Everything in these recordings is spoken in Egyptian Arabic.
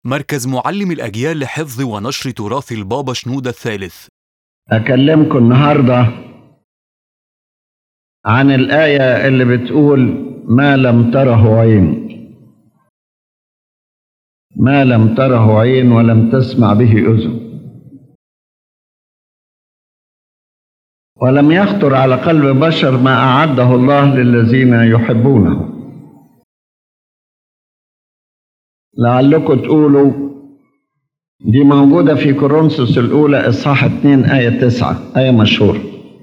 مركز معلم الأجيال لحفظ ونشر تراث البابا شنودة الثالث أكلمكم النهاردة عن الآية اللي بتقول ما لم تره عين ما لم تره عين ولم تسمع به أذن ولم يخطر على قلب بشر ما أعده الله للذين يحبونه لعلكم تقولوا دي موجودة في كورنثوس الأولى إصحاح 2 آية 9 آية مشهورة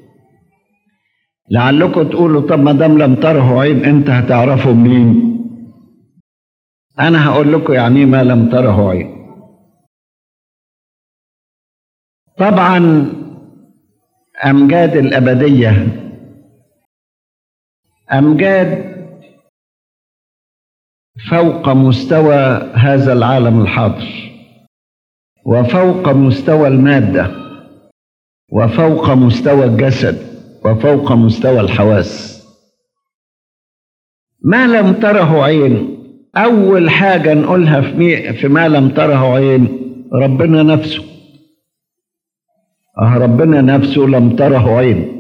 لعلكم تقولوا طب ما دام لم تره عين أنت هتعرفوا مين أنا هقول لكم يعني إيه ما لم تره عين طبعا أمجاد الأبدية أمجاد فوق مستوى هذا العالم الحاضر وفوق مستوى المادة وفوق مستوى الجسد وفوق مستوى الحواس ما لم تره عين أول حاجة نقولها في, مي في ما لم تره عين ربنا نفسه أه ربنا نفسه لم تره عين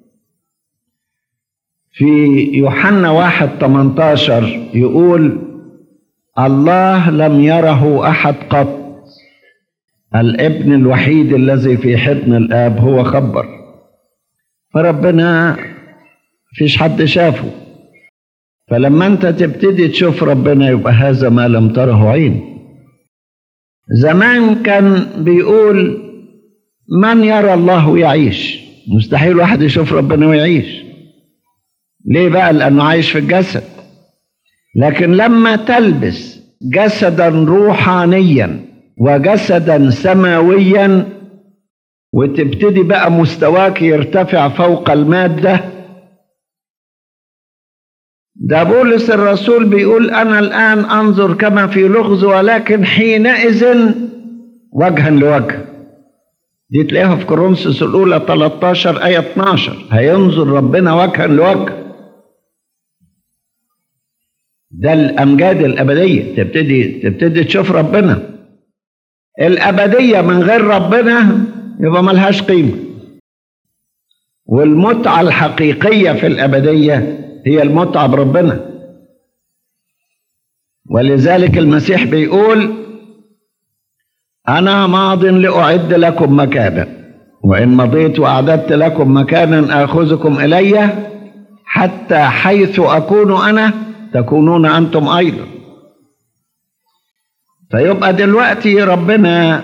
في يوحنا واحد 18 يقول الله لم يره أحد قط الابن الوحيد الذي في حضن الآب هو خبر فربنا فيش حد شافه فلما انت تبتدي تشوف ربنا يبقى هذا ما لم تره عين زمان كان بيقول من يرى الله يعيش مستحيل واحد يشوف ربنا ويعيش ليه بقى لانه عايش في الجسد لكن لما تلبس جسدا روحانيا وجسدا سماويا وتبتدي بقى مستواك يرتفع فوق الماده ده بولس الرسول بيقول انا الان انظر كما في لغز ولكن حينئذ وجها لوجه دي تلاقيها في كورنثوس الاولى 13 ايه 12 هينظر ربنا وجها لوجه ده الامجاد الابديه تبتدي تبتدي تشوف ربنا الابديه من غير ربنا يبقى ملهاش قيمه والمتعه الحقيقيه في الابديه هي المتعه بربنا ولذلك المسيح بيقول انا ماض لاعد لكم مكانا وان مضيت واعددت لكم مكانا اخذكم الي حتى حيث اكون انا تكونون انتم ايضا فيبقى دلوقتي ربنا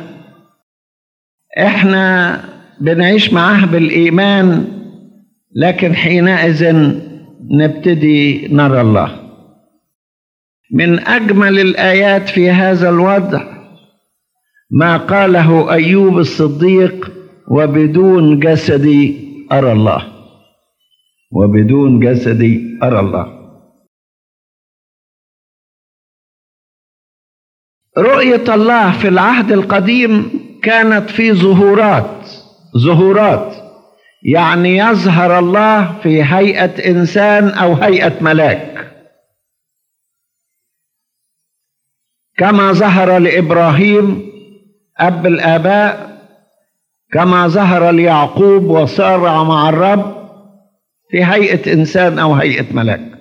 احنا بنعيش معاه بالايمان لكن حينئذ نبتدي نرى الله من اجمل الايات في هذا الوضع ما قاله ايوب الصديق وبدون جسدي ارى الله وبدون جسدي ارى الله رؤية الله في العهد القديم كانت في ظهورات ظهورات يعني يظهر الله في هيئة إنسان أو هيئة ملاك كما ظهر لإبراهيم أب الآباء كما ظهر ليعقوب وصارع مع الرب في هيئة إنسان أو هيئة ملاك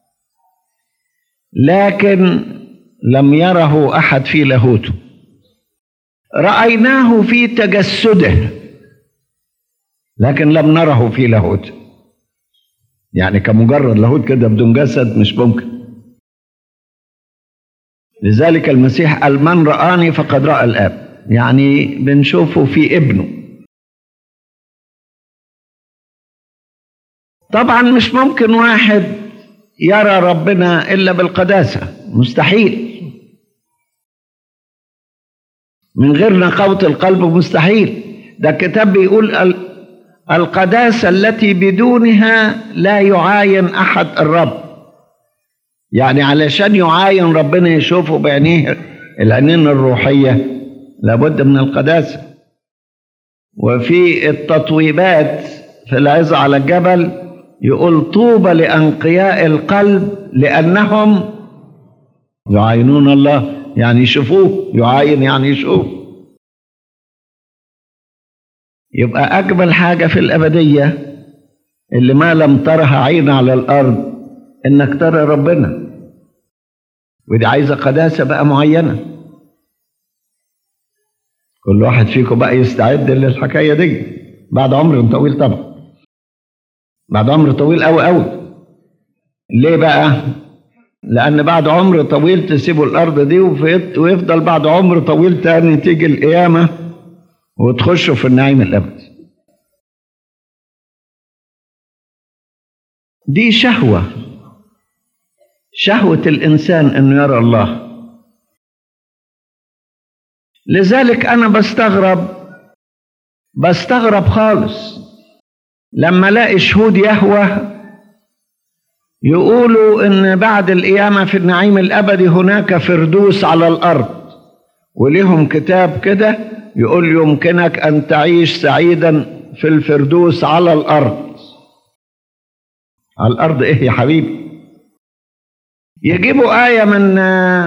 لكن لم يره احد في لاهوته رايناه في تجسده لكن لم نره في لاهوته يعني كمجرد لاهوت كده بدون جسد مش ممكن لذلك المسيح قال من رآني فقد رأى الآب يعني بنشوفه في ابنه طبعا مش ممكن واحد يرى ربنا إلا بالقداسة مستحيل من غير نقاوة القلب مستحيل ده الكتاب بيقول القداسة التي بدونها لا يعاين أحد الرب يعني علشان يعاين ربنا يشوفه بعينيه العينين الروحية لابد من القداسة وفي التطويبات في العظة على الجبل يقول طوبى لأنقياء القلب لأنهم يعاينون الله يعني يشوفوه يعاين يعني يشوف يبقى أجمل حاجة في الأبدية اللي ما لم ترها عين على الأرض إنك ترى ربنا ودي عايزة قداسة بقى معينة كل واحد فيكم بقى يستعد للحكاية دي بعد عمر طويل طبعا بعد عمر طويل قوي قوي ليه بقى لأن بعد عمر طويل تسيبوا الأرض دي وفي- ويفضل بعد عمر طويل تاني تيجي القيامة وتخشوا في النعيم الأبدي دي شهوة شهوة الإنسان أنه يرى الله لذلك أنا بستغرب بستغرب خالص لما الاقي شهود يهوه يقولوا ان بعد القيامه في النعيم الابدي هناك فردوس على الارض وليهم كتاب كده يقول يمكنك ان تعيش سعيدا في الفردوس على الارض على الارض ايه يا حبيبي يجيبوا ايه من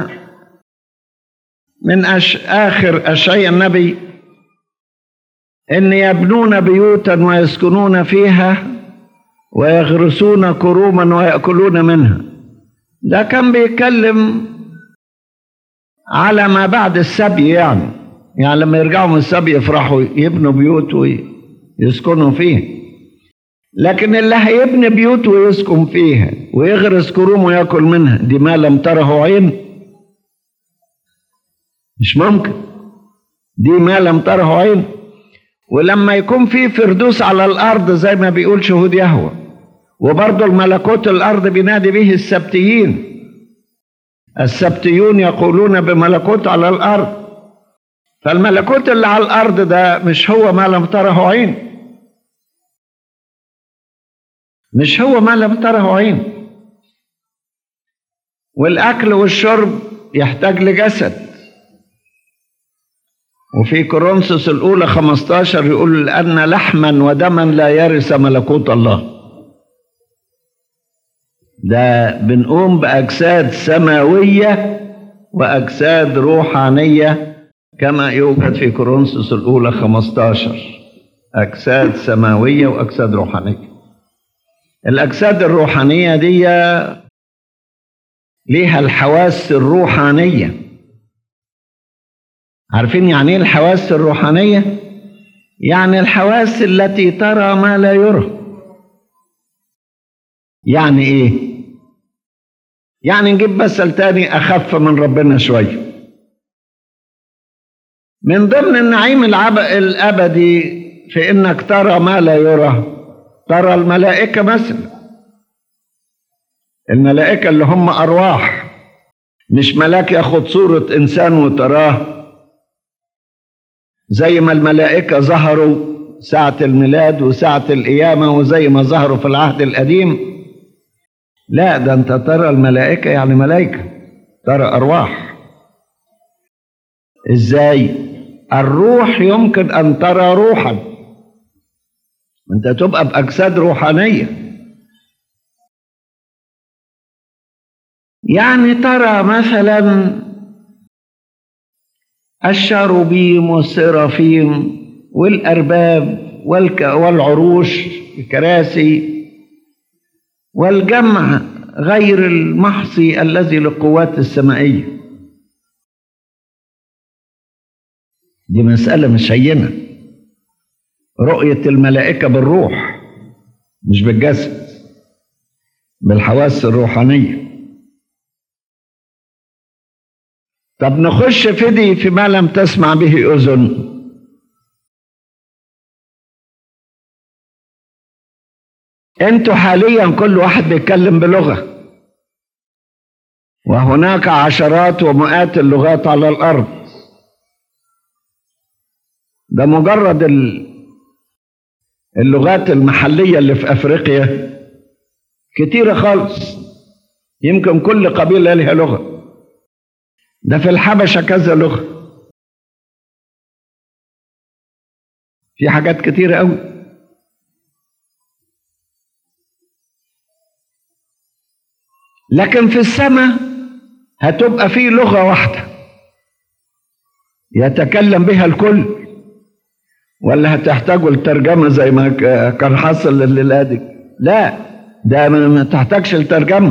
من أش اخر اشعياء النبي ان يبنون بيوتا ويسكنون فيها ويغرسون كروما ويأكلون منها ده كان بيتكلم على ما بعد السبي يعني يعني لما يرجعوا من السبي يفرحوا يبنوا بيوت ويسكنوا فيها لكن اللي هيبني بيوت ويسكن فيها ويغرس كروم وياكل منها دي ما لم تره عين مش ممكن دي ما لم تره عين ولما يكون في فردوس على الارض زي ما بيقول شهود يهوه وبرضه الملكوت الارض بينادي به السبتيين السبتيون يقولون بملكوت على الارض فالملكوت اللي على الارض ده مش هو ما لم تره عين مش هو ما لم تره عين والاكل والشرب يحتاج لجسد وفي كورنثوس الأولى 15 يقول لأن لحما ودما لا يرث ملكوت الله ده بنقوم بأجساد سماوية وأجساد روحانية كما يوجد في كورنثوس الأولى 15 أجساد سماوية وأجساد روحانية الأجساد الروحانية دي ليها الحواس الروحانيه عارفين يعني ايه الحواس الروحانية؟ يعني الحواس التي ترى ما لا يرى. يعني ايه؟ يعني نجيب مثل تاني أخف من ربنا شوية. من ضمن النعيم العب... الأبدي في إنك ترى ما لا يرى ترى الملائكة مثلا. الملائكة اللي هم أرواح مش ملاك ياخد صورة إنسان وتراه زي ما الملائكة ظهروا ساعة الميلاد وساعة القيامة وزي ما ظهروا في العهد القديم لا ده انت ترى الملائكة يعني ملائكة ترى أرواح ازاي الروح يمكن أن ترى روحا انت تبقى بأجساد روحانية يعني ترى مثلا الشاروبيم والسرافيم والأرباب والك والعروش الكراسي والجمع غير المحصي الذي للقوات السمائية دي مسألة مش هينة رؤية الملائكة بالروح مش بالجسد بالحواس الروحانيه طب نخش فدي فيما لم تسمع به أذن انتوا حاليا كل واحد بيتكلم بلغة وهناك عشرات ومئات اللغات على الأرض ده مجرد اللغات المحلية اللي في أفريقيا كتيرة خالص يمكن كل قبيلة لها لغة ده في الحبشة كذا لغة في حاجات كتيرة قوي لكن في السماء هتبقى في لغة واحدة يتكلم بها الكل ولا هتحتاجوا الترجمة زي ما ك- كان حصل لليلة دي لا ده ما ما تحتاجش الترجمة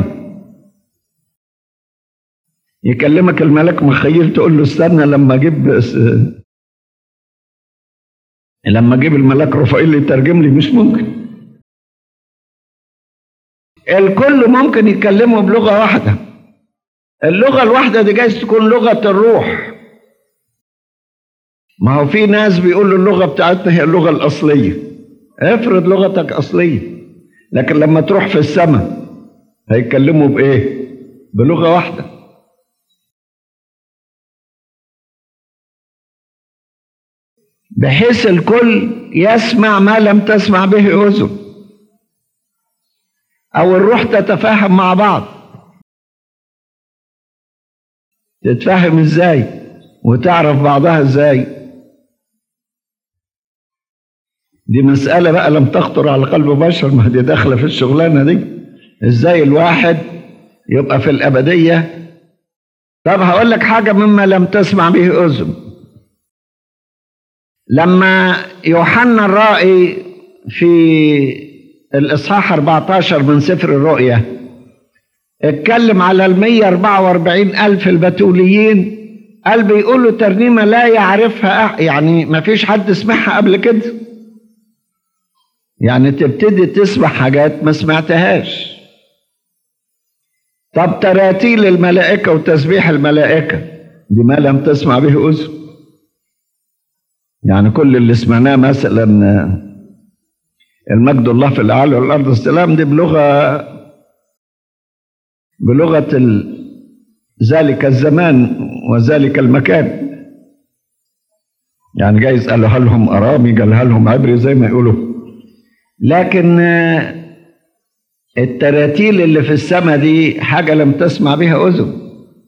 يكلمك الملك مخيل تقول له استنى لما اجيب س- لما اجيب الملاك رفائيل يترجم لي مش ممكن الكل ممكن يتكلموا بلغة واحدة اللغة الواحدة دي جايز تكون لغة الروح ما هو في ناس بيقولوا اللغة بتاعتنا هي اللغة الأصلية افرض لغتك أصلية لكن لما تروح في السماء هيتكلموا بإيه؟ بلغة واحدة بحيث الكل يسمع ما لم تسمع به أذن أو الروح تتفاهم مع بعض تتفاهم ازاي وتعرف بعضها ازاي دي مسألة بقى لم تخطر على قلب بشر ما دي داخلة في الشغلانة دي ازاي الواحد يبقى في الأبدية طب هقول لك حاجة مما لم تسمع به أذن لما يوحنا الرائي في الإصحاح 14 من سفر الرؤيا اتكلم على ال 144 ألف البتوليين قال بيقولوا ترنيمة لا يعرفها أح- يعني ما فيش حد سمعها قبل كده يعني تبتدي تسمع حاجات ما سمعتهاش طب تراتيل الملائكة وتسبيح الملائكة دي ما لم تسمع به أذن يعني كل اللي سمعناه مثلا المجد الله في الأعلى والأرض السلام دي بلغة بلغة ال... ذلك الزمان وذلك المكان يعني جايز قالها لهم أرامي قالها لهم عبري زي ما يقولوا لكن آه، التراتيل اللي في السماء دي حاجة لم تسمع بها أذن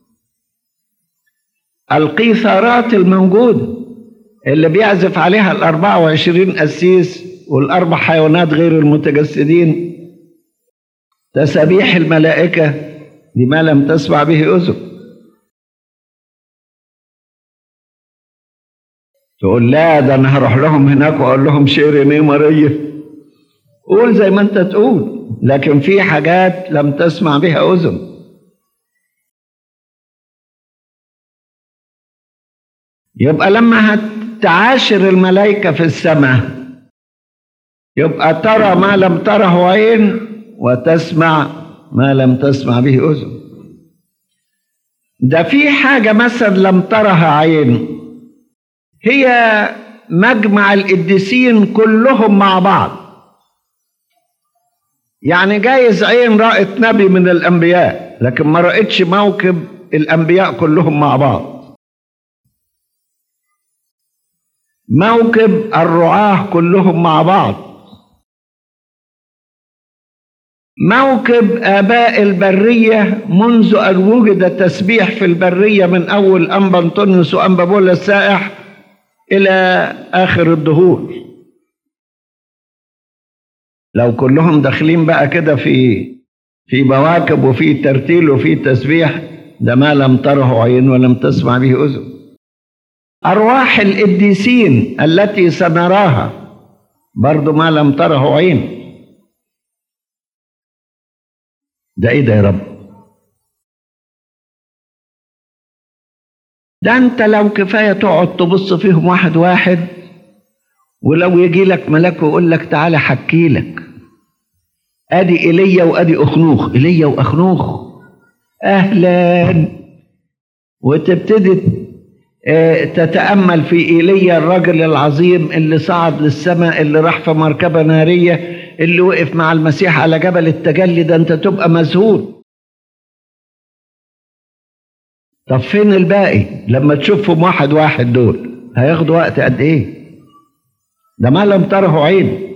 القيثارات الموجودة اللي بيعزف عليها ال 24 قسيس والأربع حيوانات غير المتجسدين تسابيح الملائكة دي ما لم تسمع به أذن تقول لا ده أنا هروح لهم هناك وأقول لهم شيريني ماريا قول زي ما أنت تقول لكن في حاجات لم تسمع بها أذن يبقى لما هتعاشر الملائكة في السماء يبقى ترى ما لم تره عين وتسمع ما لم تسمع به أذن ده في حاجة مثلا لم ترها عين هي مجمع القديسين كلهم مع بعض يعني جايز عين رأت نبي من الأنبياء لكن ما رأتش موكب الأنبياء كلهم مع بعض موكب الرعاة كلهم مع بعض موكب آباء البرية منذ أن وجد تسبيح في البرية من أول أنبا أنطونيوس وأنبا بولا السائح إلى آخر الدهور لو كلهم داخلين بقى كده في في مواكب وفي ترتيل وفي تسبيح ده ما لم تره عين ولم تسمع به أذن أرواح القديسين التي سنراها برضو ما لم تره عين ده ايه ده يا رب ده انت لو كفايه تقعد تبص فيهم واحد واحد ولو يجي لك ملاك ويقول لك تعالى حكي لك ادي ايليا وادي اخنوخ ايليا واخنوخ اهلا وتبتدي آه، تتامل في ايليا الرجل العظيم اللي صعد للسماء اللي راح في مركبه ناريه اللي وقف مع المسيح على جبل التجلي ده انت تبقى مذهول طب فين الباقي لما تشوفهم واحد واحد دول هياخدوا وقت قد ايه ده ما لم تره عين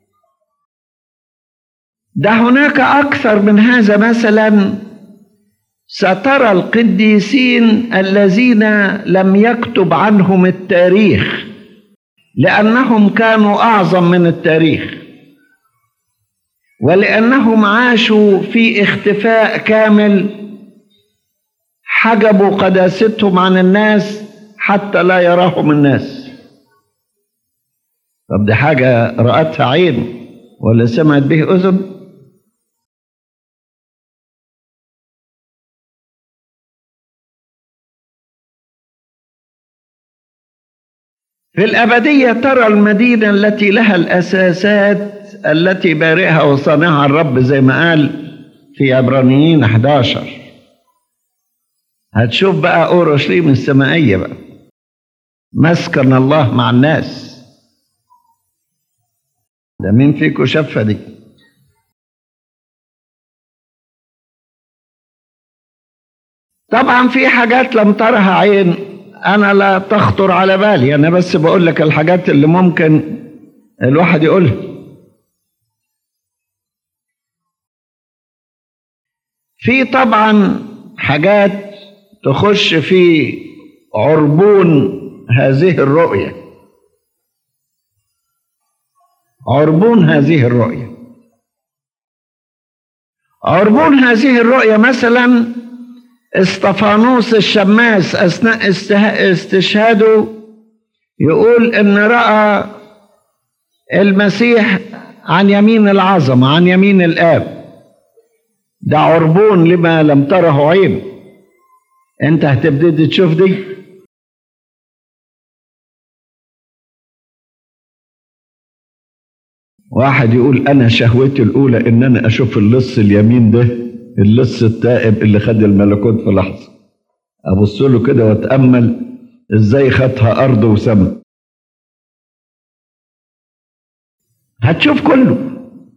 ده هناك اكثر من هذا مثلا سترى القديسين الذين لم يكتب عنهم التاريخ لانهم كانوا اعظم من التاريخ ولانهم عاشوا في اختفاء كامل حجبوا قداستهم عن الناس حتى لا يراهم الناس طب دي حاجة رأتها عين ولا سمعت به أذن في الأبدية ترى المدينة التي لها الأساسات التي بارئها وصانعها الرب زي ما قال في عبرانيين 11 هتشوف بقى أورشليم السمائية بقى مسكن الله مع الناس ده مين فيكم شافها دي طبعا في حاجات لم ترها عين انا لا تخطر على بالي انا بس بقول لك الحاجات اللي ممكن الواحد يقولها في طبعا حاجات تخش في عربون هذه الرؤيه عربون هذه الرؤيه عربون هذه الرؤيه مثلا استفانوس الشماس اثناء استشهاده يقول ان راى المسيح عن يمين العظمه عن يمين الاب ده عربون لما لم تره عين انت هتبتدي تشوف دي واحد يقول انا شهوتي الاولى ان انا اشوف اللص اليمين ده اللص التائب اللي خد الملكوت في لحظه ابص له كده واتامل ازاي خدها ارض وسماء هتشوف كله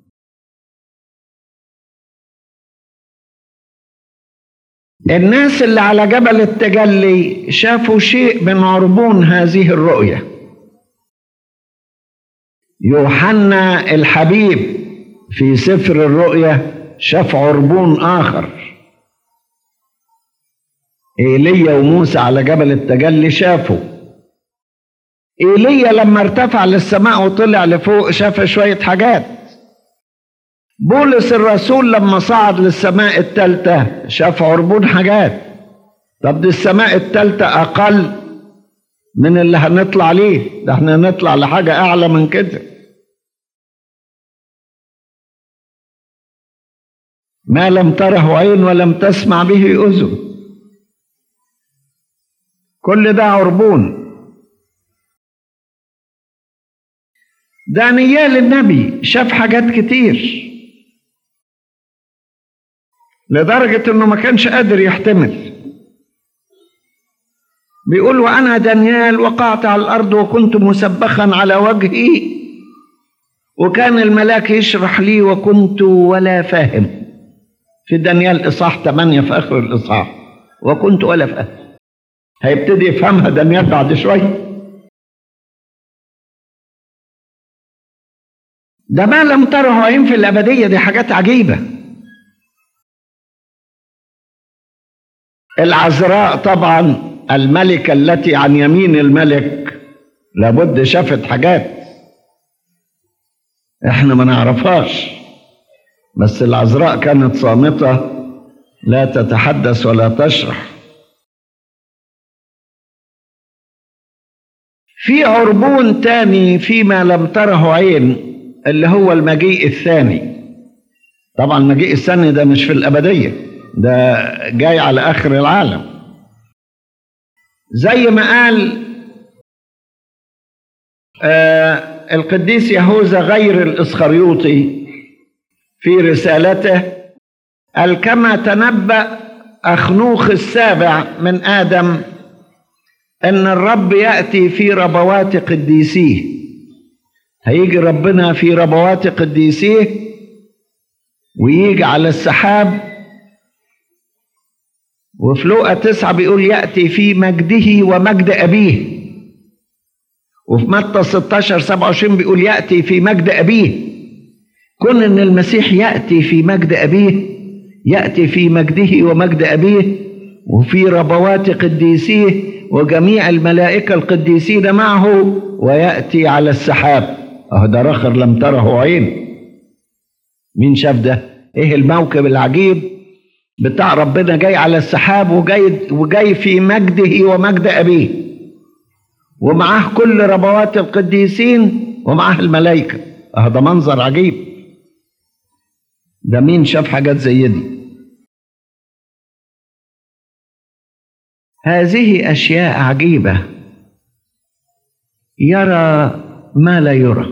الناس اللي على جبل التجلي شافوا شيء من عربون هذه الرؤيه يوحنا الحبيب في سفر الرؤيا شاف عربون آخر إيليا وموسى على جبل التجلي شافوا إيليا لما ارتفع للسماء وطلع لفوق شاف شوية حاجات بولس الرسول لما صعد للسماء الثالثة شاف عربون حاجات طب دي السماء الثالثة أقل من اللي هنطلع ليه ده احنا نطلع لحاجة أعلى من كده ما لم تره عين ولم تسمع به أذن كل ده عربون دانيال النبي شاف حاجات كتير لدرجة انه ما كانش قادر يحتمل بيقول وانا دانيال وقعت على الارض وكنت مسبخا على وجهي وكان الملاك يشرح لي وكنت ولا فاهم في دانيال اصحاح 8 في اخر الاصحاح وكنت ولا فاهم هيبتدي يفهمها دانيال بعد شويه ده ما لم تره عين في الابديه دي حاجات عجيبه العذراء طبعا الملكه التي عن يمين الملك لابد شافت حاجات احنا ما نعرفهاش بس العذراء كانت صامته لا تتحدث ولا تشرح في عربون تاني فيما لم تره عين اللي هو المجيء الثاني طبعا المجيء الثاني ده مش في الأبدية ده جاي على آخر العالم زي ما قال آه القديس يهوذا غير الإسخريوطي في رسالته قال كما تنبأ أخنوخ السابع من آدم أن الرب يأتي في ربوات قديسيه هيجي ربنا في ربوات قديسيه ويجي على السحاب وفي لوقا تسعة بيقول يأتي في مجده ومجد أبيه وفي متى 16 27 بيقول يأتي في مجد أبيه كون ان المسيح ياتي في مجد ابيه ياتي في مجده ومجد ابيه وفي ربوات قديسيه وجميع الملائكه القديسين معه وياتي على السحاب اهو ده رخر لم تره عين مين شاف ده ايه الموكب العجيب بتاع ربنا جاي على السحاب وجاي وجاي في مجده ومجد ابيه ومعاه كل ربوات القديسين ومعاه الملائكة هذا منظر عجيب ده مين شاف حاجات زي دي هذه أشياء عجيبة يرى ما لا يرى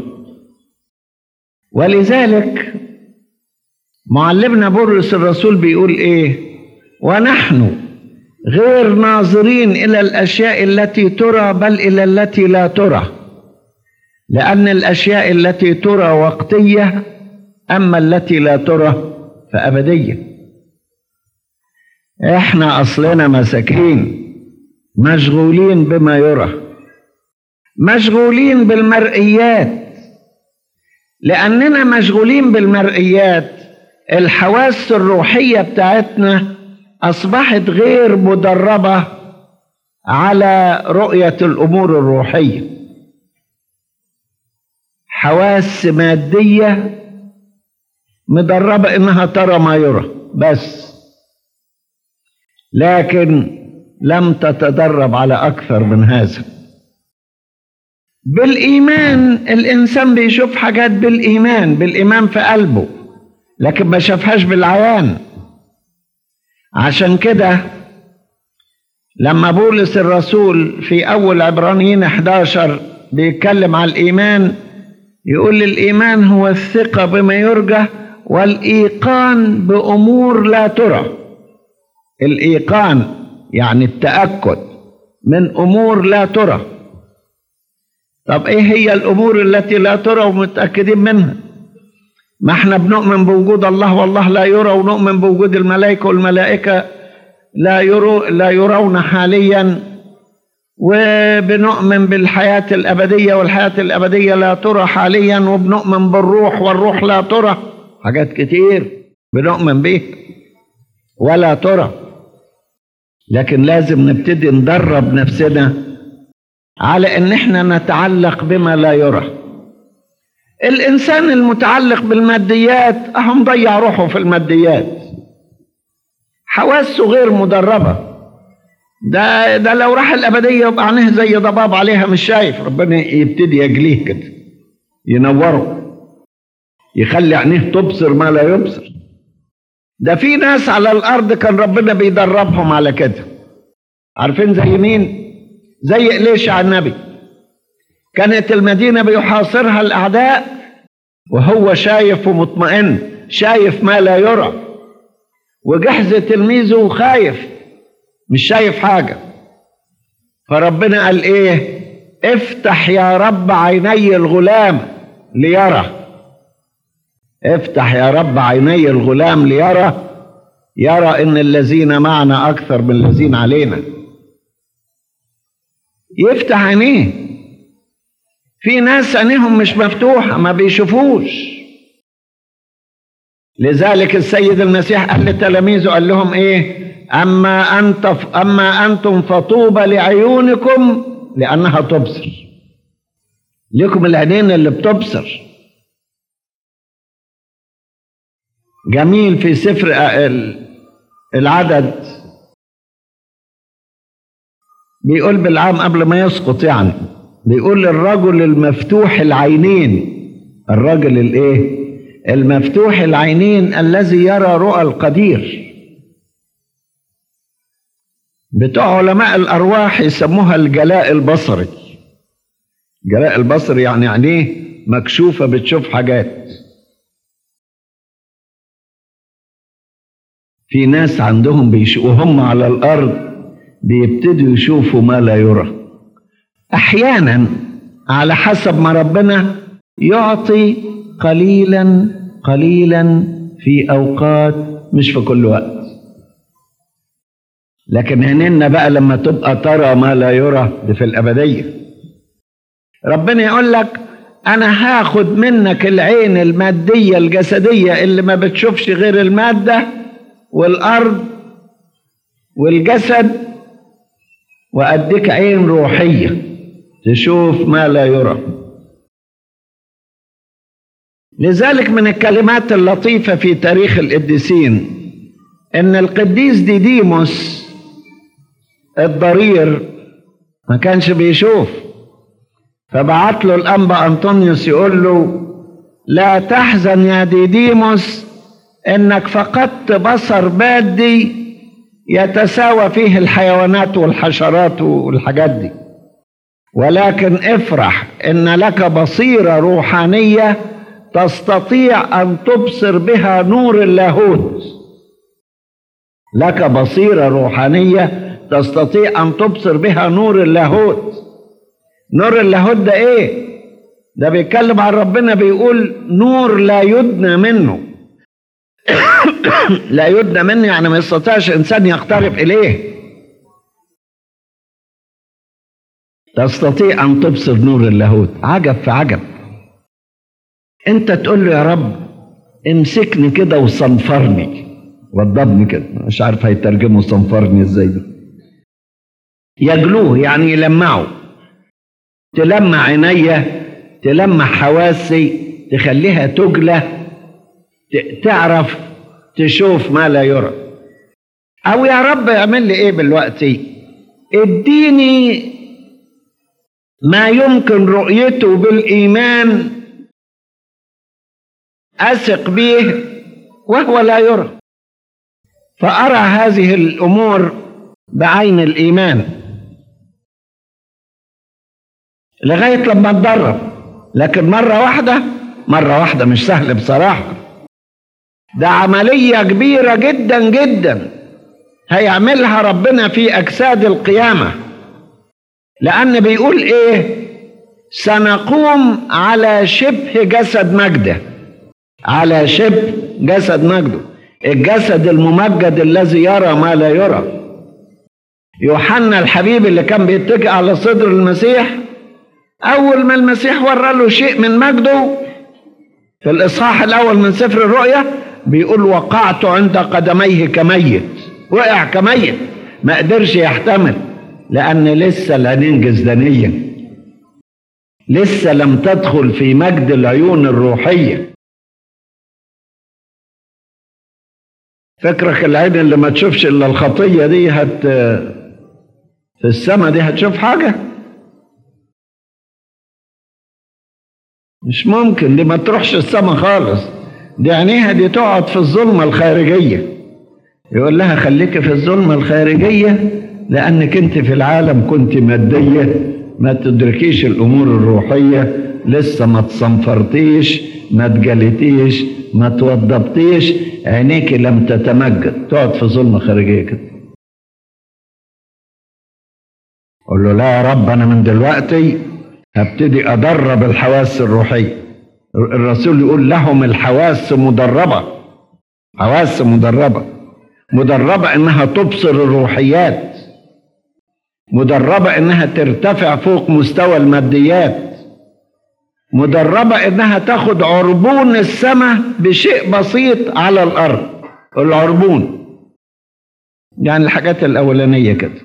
ولذلك معلمنا بولس الرسول بيقول ايه ونحن غير ناظرين الى الاشياء التي ترى بل الى التي لا ترى لان الاشياء التي ترى وقتيه اما التي لا ترى فابديه احنا اصلنا مساكين مشغولين بما يرى مشغولين بالمرئيات لاننا مشغولين بالمرئيات الحواس الروحيه بتاعتنا اصبحت غير مدربه على رؤيه الامور الروحيه حواس ماديه مدربه انها ترى ما يرى بس لكن لم تتدرب على اكثر من هذا بالايمان الانسان بيشوف حاجات بالايمان بالايمان في قلبه لكن ما شافهاش بالعيان عشان كده لما بولس الرسول في اول عبرانيين 11 بيتكلم على الايمان يقول الايمان هو الثقه بما يرجى والايقان بامور لا ترى الايقان يعني التاكد من امور لا ترى طب ايه هي الامور التي لا ترى ومتاكدين منها ما احنا بنؤمن بوجود الله والله لا يرى ونؤمن بوجود الملائكه والملائكه لا يروا لا يرون حاليا وبنؤمن بالحياه الابديه والحياه الابديه لا ترى حاليا وبنؤمن بالروح والروح لا ترى حاجات كتير بنؤمن بيها ولا ترى لكن لازم نبتدي ندرب نفسنا على ان احنا نتعلق بما لا يرى الانسان المتعلق بالماديات اهو مضيع روحه في الماديات حواسه غير مدربه ده ده لو راح الابديه يبقى عينيه زي ضباب عليها مش شايف ربنا يبتدي يجليه كده ينوره يخلي عينيه تبصر ما لا يبصر ده في ناس على الارض كان ربنا بيدربهم على كده عارفين زي مين زي إليشع النبي كانت المدينة بيحاصرها الأعداء وهو شايف ومطمئن شايف ما لا يرى وجحز تلميذه خايف مش شايف حاجة فربنا قال ايه افتح يا رب عيني الغلام ليرى افتح يا رب عيني الغلام ليرى يرى ان الذين معنا اكثر من الذين علينا يفتح عينيه في ناس عينيهم مش مفتوحة ما بيشوفوش لذلك السيد المسيح قال لتلاميذه قال لهم ايه اما انت اما انتم فطوبى لعيونكم لانها تبصر لكم العينين اللي بتبصر جميل في سفر العدد بيقول بالعام قبل ما يسقط يعني بيقول الرجل المفتوح العينين الرجل الايه المفتوح العينين الذي يرى رؤى القدير بتوع علماء الارواح يسموها الجلاء البصري جلاء البصري يعني عينيه مكشوفه بتشوف حاجات في ناس عندهم بيش وهم على الارض بيبتدوا يشوفوا ما لا يرى احيانا على حسب ما ربنا يعطي قليلا قليلا في اوقات مش في كل وقت لكن هننا بقى لما تبقى ترى ما لا يرى دي في الابديه ربنا يقول لك انا هاخد منك العين الماديه الجسديه اللي ما بتشوفش غير الماده والارض والجسد وأديك عين روحية تشوف ما لا يرى لذلك من الكلمات اللطيفة في تاريخ القديسين إن القديس ديديموس الضرير ما كانش بيشوف فبعت له الأنبا أنطونيوس يقول له لا تحزن يا ديديموس إنك فقدت بصر بادي يتساوى فيه الحيوانات والحشرات والحاجات دي ولكن افرح إن لك بصيرة روحانية تستطيع أن تبصر بها نور اللاهوت لك بصيرة روحانية تستطيع أن تبصر بها نور اللاهوت نور اللاهوت ده إيه؟ ده بيتكلم عن ربنا بيقول نور لا يدنى منه لا يدنى منه يعني ما يستطيعش إنسان يقترب إليه تستطيع أن تبصر نور اللاهوت عجب في عجب أنت تقول له يا رب امسكني كده وصنفرني وضبني كده مش عارف هيترجموا صنفرني ازاي ده يجلوه يعني يلمعه تلمع عينيا تلمع حواسي تخليها تجلى تعرف تشوف ما لا يرى او يا رب اعمل لي ايه دلوقتي اديني ما يمكن رؤيته بالايمان اثق به وهو لا يرى فارى هذه الامور بعين الايمان لغايه لما اتدرب لكن مره واحده مره واحده مش سهل بصراحه ده عمليه كبيره جدا جدا هيعملها ربنا في اجساد القيامه لان بيقول ايه سنقوم على شبه جسد مجده على شبه جسد مجده الجسد الممجد الذي يرى ما لا يرى يوحنا الحبيب اللي كان بيتكئ على صدر المسيح أول ما المسيح ورى له شيء من مجده في الإصحاح الأول من سفر الرؤيا بيقول وقعت عند قدميه كميت وقع كميت ما قدرش يحتمل لأن لسه العينين جزدانية لسه لم تدخل في مجد العيون الروحيه فكرك العين اللي ما تشوفش الا الخطيه دي هت في السماء دي هتشوف حاجه مش ممكن دي ما تروحش السماء خالص دي عينيها دي تقعد في الظلمه الخارجيه يقول لها خليكي في الظلمه الخارجيه لانك انت في العالم كنت ماديه ما تدركيش الامور الروحيه لسه ما تصنفرتيش ما تجلتيش ما توضبتيش عينيك لم تتمجد تقعد في ظلمة خارجية كده قول له لا يا رب أنا من دلوقتي هبتدي أدرب الحواس الروحية الرسول يقول لهم الحواس مدربة حواس مدربة مدربة إنها تبصر الروحيات مدربة إنها ترتفع فوق مستوى الماديات مدربة إنها تاخد عربون السماء بشيء بسيط على الأرض العربون يعني الحاجات الأولانية كده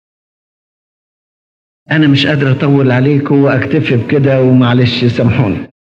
أنا مش قادر أطول عليكم وأكتفي بكده ومعلش سامحوني